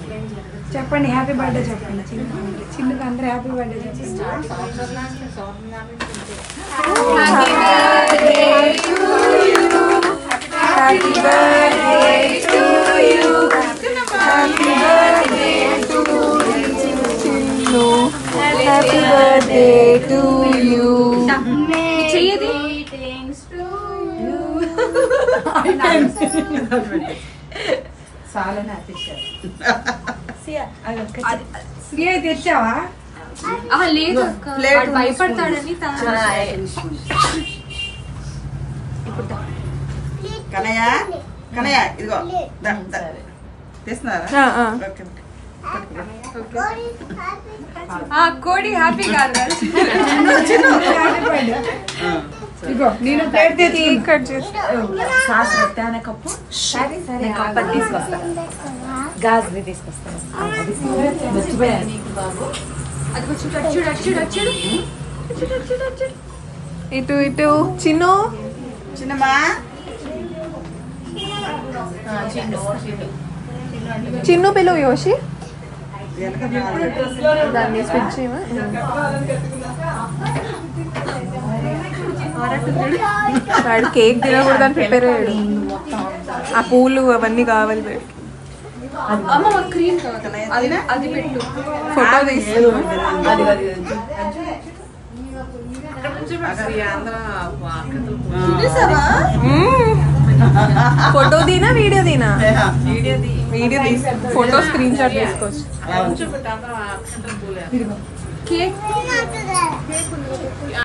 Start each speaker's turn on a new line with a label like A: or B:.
A: చెప్పండి happy birthday చెప్పండి చిన్న చిన్నగా అందరూ హ్యాపీ బర్త్డే చెప్పండి happy birthday to you happy birthday to you happy birthday to you
B: చెయ్యది
A: శ్రీ తెచ్చావా
B: ఆహా, లేదు అక్క వాడు భయపడతాడని తా-
C: కనయ్య కనయ్య ఇదిగో దా, దా. తీస్తున్నారా ఓకే ఓకే
B: ఆ కోడి హ్యాపీ కాదు
A: హ్యాపీ బర్త్డే ఇగో నేను ప్లేట్ తెచ్చి కట్ చేసి
D: సాస్ పెట్టానే కప్పు సరే సరే కప్పు అది తీసుకొస్తా గాజులు తీసుకొస్తాను మర్చిపోయాను
B: అది చూడు అటు చూడు అటు చూడు అటు చూడు చూడు, అటు చూడు, అటు చూడు.
E: ఇటు ఇటు చిన్ను
C: చిన్నమ్మా
E: చిన్ను పిలువు యోషి
C: వెనక
E: దాన్ని స్విచ్ చేయమా? వాడు కేక్ తినకూడదని ప్రిపేర్ అయ్యాడు ఆ పూలు అవన్నీ కావాలి వాడికి.
B: అమ్మ ఒక క్రీమ్ కావాలి అది అది పెట్టు
E: ఫోటో తీసి ఫోటో తీనా వీడియో తీనా వీడియో తీసి ఫోటో స్క్రీన్ షాట్ తీసుకోవచ్చు
B: కేక్